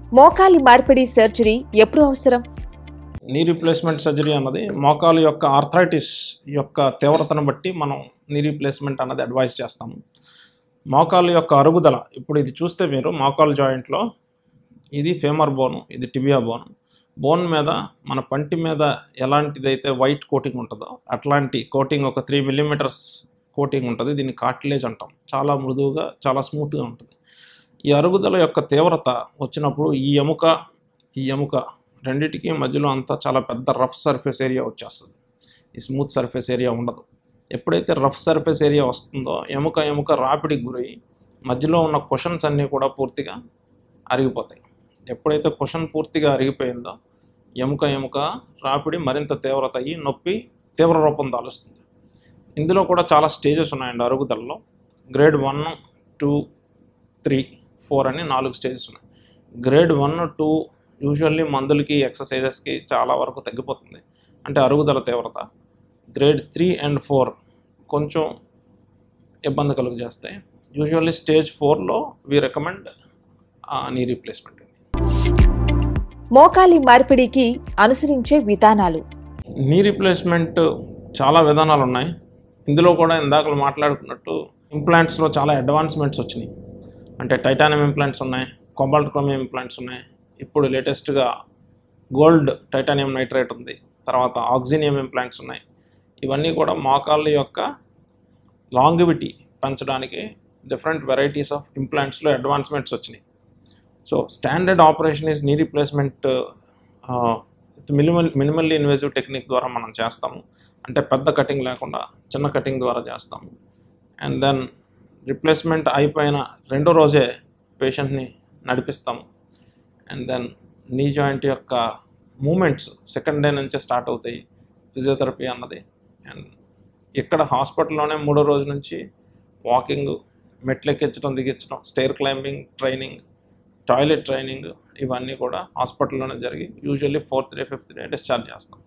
మోకాలి మార్పిడి సర్జరీ ఎప్పుడు అవసరం నీ రీప్లేస్మెంట్ సర్జరీ అన్నది మోకాలు యొక్క ఆర్థరైటిస్ యొక్క తీవ్రతను బట్టి మనం నీ రీప్లేస్మెంట్ అన్నది అడ్వైస్ చేస్తాము మోకాలు యొక్క అరుగుదల ఇప్పుడు ఇది చూస్తే మీరు మోకాలు జాయింట్లో ఇది ఫేమర్ బోన్ ఇది టిబియా బోన్ బోన్ మీద మన పంటి మీద ఎలాంటిదైతే వైట్ కోటింగ్ ఉంటుందో అట్లాంటి కోటింగ్ ఒక త్రీ మిల్లీమీటర్స్ కోటింగ్ ఉంటుంది దీన్ని కార్టిలేజ్ అంటాం చాలా మృదువుగా చాలా స్మూత్గా ఉంటుంది ఈ అరుగుదల యొక్క తీవ్రత వచ్చినప్పుడు ఈ ఎముక ఈ ఎముక రెండిటికి మధ్యలో అంతా చాలా పెద్ద రఫ్ సర్ఫేస్ ఏరియా వచ్చేస్తుంది ఈ స్మూత్ సర్ఫేస్ ఏరియా ఉండదు ఎప్పుడైతే రఫ్ సర్ఫేస్ ఏరియా వస్తుందో ఎముక ఎముక రాపిడికి గురై మధ్యలో ఉన్న క్వశ్చన్స్ అన్నీ కూడా పూర్తిగా అరిగిపోతాయి ఎప్పుడైతే క్వశ్చన్ పూర్తిగా అరిగిపోయిందో ఎముక ఎముక రాపిడి మరింత తీవ్రత అయ్యి నొప్పి తీవ్ర రూపం దాలుస్తుంది ఇందులో కూడా చాలా స్టేజెస్ ఉన్నాయండి అరుగుదలలో grade one two three four అని నాలుగు స్టేజెస్ ఉన్నాయి గ్రేడ్ వన్ టూ యూజువల్లీ మందులకి ఎక్సర్సైజెస్కి చాలా వరకు తగ్గిపోతుంది అంటే అరుగుదల తీవ్రత గ్రేడ్ త్రీ అండ్ ఫోర్ కొంచెం ఇబ్బంది కలుగు చేస్తాయి యూజువల్లీ స్టేజ్ ఫోర్లో వీ రికమెండ్ నీ రీప్లేస్మెంట్ మోకాలి మార్పిడికి అనుసరించే విధానాలు నీ రీప్లేస్మెంట్ చాలా విధానాలు ఉన్నాయి ఇందులో కూడా ఇందాక మాట్లాడుకున్నట్టు ఇంప్లాంట్స్లో చాలా అడ్వాన్స్మెంట్స్ వచ్చినాయి అంటే టైటానియం ఇంప్లాంట్స్ ఉన్నాయి కొబాల్ట్ క్రోమియం ఇంప్లాంట్స్ ఉన్నాయి ఇప్పుడు లేటెస్ట్గా గోల్డ్ టైటానియం నైట్రేట్ ఉంది తర్వాత ఆక్సినియం ఇంప్లాంట్స్ ఉన్నాయి ఇవన్నీ కూడా మోకాళ్ళ యొక్క లాంగివిటీ పెంచడానికి డిఫరెంట్ వెరైటీస్ ఆఫ్ ఇంప్లాంట్స్లో అడ్వాన్స్మెంట్స్ వచ్చినాయి so standard operation is knee replacement minimal minimally invasive technique ద్వారా మనం చేస్తాము అంటే పెద్ద కటింగ్ లేకుండా చిన్న కటింగ్ ద్వారా చేస్తాము అండ్ దెన్ రిప్లేస్మెంట్ అయిపోయిన రెండో రోజే పేషెంట్ని నడిపిస్తాము అండ్ దెన్ నీ జాయింట్ యొక్క మూమెంట్స్ సెకండ్ డే నుంచే స్టార్ట్ అవుతాయి ఫిజియోథెరపీ అన్నది అండ్ ఇక్కడ హాస్పిటల్లోనే మూడో రోజు నుంచి వాకింగ్ మెట్లు ఎక్కించడం దిగించడం stair climbing training toilet training ఇవన్నీ కూడా హాస్పిటల్లోనే జరిగి usually fourth day fifth day discharge చేస్తాం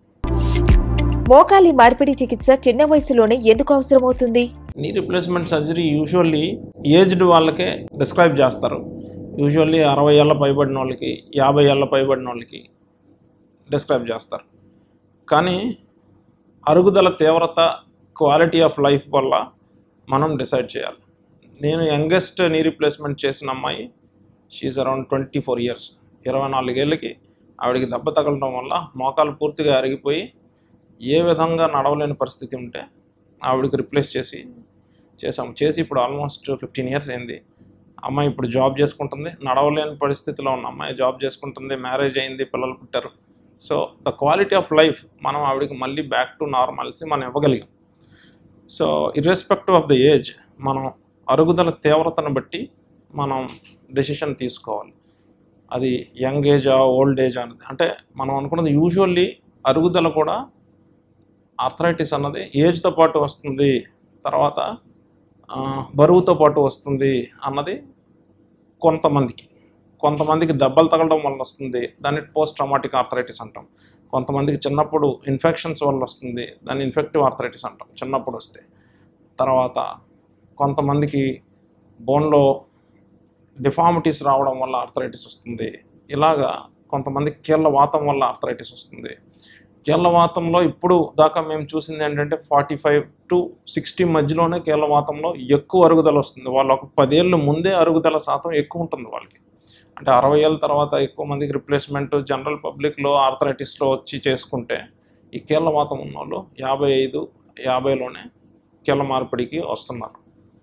మోకాలి మార్పిడి చికిత్స చిన్న వయసులోనే ఎందుకు అవసరమవుతుంది knee replacement surgery usually aged వాళ్ళకే డిస్క్రైబ్ చేస్తారు యూజువల్లీ అరవై ఏళ్ళ పైబడిన వాళ్ళకి యాభై ఏళ్ళ పైబడిన వాళ్ళకి డిస్క్రైబ్ చేస్తారు కానీ అరుగుదల తీవ్రత క్వాలిటీ ఆఫ్ లైఫ్ వల్ల మనం డిసైడ్ చేయాలి నేను యంగెస్ట్ నీ రీప్లేస్మెంట్ చేసిన అమ్మాయి she around twenty four years ఇరవై నాలుగేళ్ళకి ఆవిడకి దెబ్బ తగలడం వల్ల మోకాలు పూర్తిగా అరిగిపోయి ఏ విధంగా నడవలేని పరిస్థితి ఉంటే ఆవిడకి రిప్లేస్ చేసి చేసాం చేసి ఇప్పుడు ఆల్మోస్ట్ ఫిఫ్టీన్ ఇయర్స్ అయింది అమ్మాయి ఇప్పుడు జాబ్ చేసుకుంటుంది నడవలేని పరిస్థితిలో ఉన్న అమ్మాయి జాబ్ చేసుకుంటుంది మ్యారేజ్ అయింది పిల్లలు పుట్టారు so the quality of life మనం ఆవిడకి మళ్ళీ బ్యాక్ టు నార్మల్సీ మనం ఇవ్వగలిగాం so irrespective of the age మనం అరుగుదల తీవ్రతను బట్టి మనం డెసిషన్ తీసుకోవాలి అది యంగ్ ఏజా ఓల్డ్ ఏజ్ అన్నది అంటే మనం అనుకున్నది యూజువల్లీ అరుగుదల కూడా ఆర్థరైటిస్ అన్నది ఏజ్తో పాటు వస్తుంది తర్వాత ఆ, బరువుతో పాటు వస్తుంది అన్నది కొంతమందికి కొంతమందికి దెబ్బలు తగలడం వల్ల వస్తుంది దాన్ని పోస్ట్ ట్రామాటిక్ ఆర్థరైటిస్ అంటాం కొంతమందికి చిన్నప్పుడు ఇన్ఫెక్షన్స్ వల్ల వస్తుంది దాన్ని ఇన్ఫెక్టివ్ ఆర్థరైటిస్ అంటాం చిన్నప్పుడు వస్తే తర్వాత కొంతమందికి బోన్లో డిఫార్మిటీస్ రావడం వల్ల ఆర్థరైటిస్ వస్తుంది ఇలాగా కొంతమందికి కీళ్ళ వాతం వల్ల ఆర్థరైటిస్ వస్తుంది కీళ్ళ వాతంలో ఇప్పుడు దాకా మేము చూసింది ఏంటంటే ఫార్టీ ఫైవ్ టు సిక్స్టీ మధ్యలోనే కీళ్ళ వాతంలో ఎక్కువ అరుగుదల వస్తుంది వాళ్ళు ఒక పదేళ్ళు ముందే అరుగుదల శాతం ఎక్కువ ఉంటుంది వాళ్ళకి అంటే అరవై ఏళ్ళ తర్వాత ఎక్కువ మందికి రిప్లేస్మెంట్ జనరల్ పబ్లిక్లో ఆర్థరైటిస్లో వచ్చి చేసుకుంటే ఈ కీళ్ళ వాతం ఉన్న వాళ్ళు యాభై ఐదు యాభైలోనే కీళ్ళ మార్పిడికి వస్తున్నారు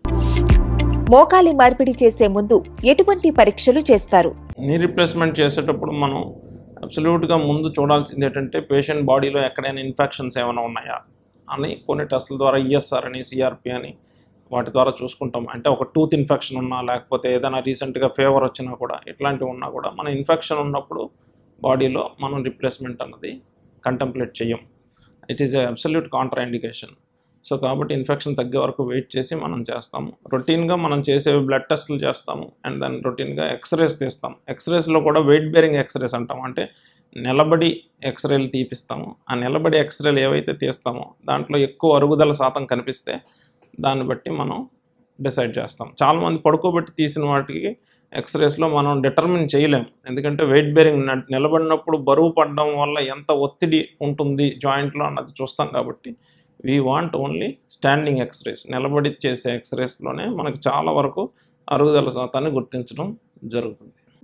మోకాలి మార్పిడి చేసే ముందు ఎటువంటి పరీక్షలు చేస్తారు నీ రీప్లేస్మెంట్ చేసేటప్పుడు మనం అబ్సల్యూట్గా ముందు చూడాల్సింది ఏంటంటే పేషెంట్ బాడీలో ఎక్కడైనా ఇన్ఫెక్షన్స్ ఏమైనా ఉన్నాయా అని కొన్ని టెస్టుల ద్వారా ఈఎస్ఆర్ అని సిఆర్పి అని వాటి ద్వారా చూసుకుంటాం అంటే ఒక టూత్ ఇన్ఫెక్షన్ ఉన్నా లేకపోతే ఏదైనా రీసెంట్గా ఫీవర్ వచ్చినా కూడా ఇట్లాంటివి ఉన్నా కూడా మన ఇన్ఫెక్షన్ ఉన్నప్పుడు బాడీలో మనం రిప్లేస్మెంట్ అన్నది కంటెంప్లేట్ చెయ్యం it is absolute contraindication so కాబట్టి ఇన్ఫెక్షన్ తగ్గే వరకు వెయిట్ చేసి మనం చేస్తాము రొటీన్గా మనం చేసే బ్లడ్ టెస్టులు చేస్తాము అండ్ దెన్ రొటీన్గా ఎక్స్రేస్ తీస్తాం ఎక్స్రేస్లో కూడా వెయిట్ బేరింగ్ ఎక్స్రేస్ అంటాం అంటే నిలబడి ఎక్స్రేలు తీపిస్తాము ఆ నిలబడి ఎక్స్రేలు ఏవైతే తీస్తామో దాంట్లో ఎక్కువ అరుగుదల శాతం కనిపిస్తే దాన్ని బట్టి మనం డిసైడ్ చేస్తాం చాలామంది పడుకోబెట్టి తీసిన వాటికి ఎక్స్రేస్లో మనం డిటర్మిన్ చేయలేం ఎందుకంటే వెయిట్ బేరింగ్ నిలబడినప్పుడు బరువు పడడం వల్ల ఎంత ఒత్తిడి ఉంటుంది జాయింట్లో అన్నది చూస్తాం కాబట్టి we want only standing X-rays నిలబడి చేసే ఎక్స్రేస్లోనే మనకు చాలా వరకు అరుగుదల శాతాన్ని గుర్తించడం జరుగుతుంది